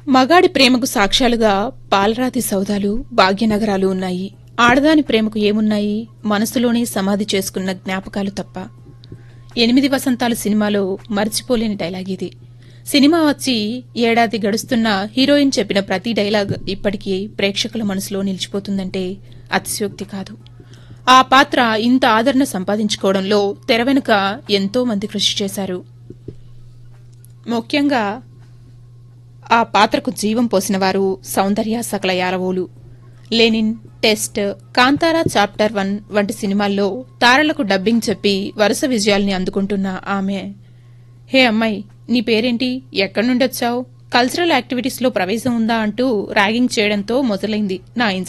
మగాడి ప్రేమకు సాక్ష్యాలుగా పాలరాతి సౌదాలు భాగ్యనగరాలు ఉన్నాయి ఆడదాని ప్రేమకు ఏమున్నాయి మనసులోనే సమాధి చేసుకున్న జ్ఞాపకాలు తప్ప ఎనిమిది వసంతాలు సినిమాలో మర్చిపోలేని డైలాగ్ ఇది సినిమా వచ్చి ఏడాది గడుస్తున్న హీరోయిన్ చెప్పిన ప్రతి డైలాగ్ ఇప్పటికీ ప్రేక్షకుల మనసులో నిలిచిపోతుందంటే అతిశయోక్తి కాదు ఆ పాత్ర ఇంత ఆదరణ సంపాదించుకోవడంలో తెర వెనుక ఎంతో మంది కృషి చేశారు ముఖ్యంగా ఆ పాత్రకు జీవం పోసిన వారు సౌందర్య సకల యారవోలు Lenin test Kantara chapter one వంటి సినిమాల్లో తారలకు డబ్బింగ్ చెప్పి వరుస విజయాల్ని అందుకుంటున్న ఆమె హే అమ్మాయి నీ పేరేంటి ఎక్కడి నుండి వచ్చావు కల్చరల్ యాక్టివిటీస్లో ప్రవేశం ఉందా అంటూ ర్యాగింగ్ చేయడంతో మొదలైంది నా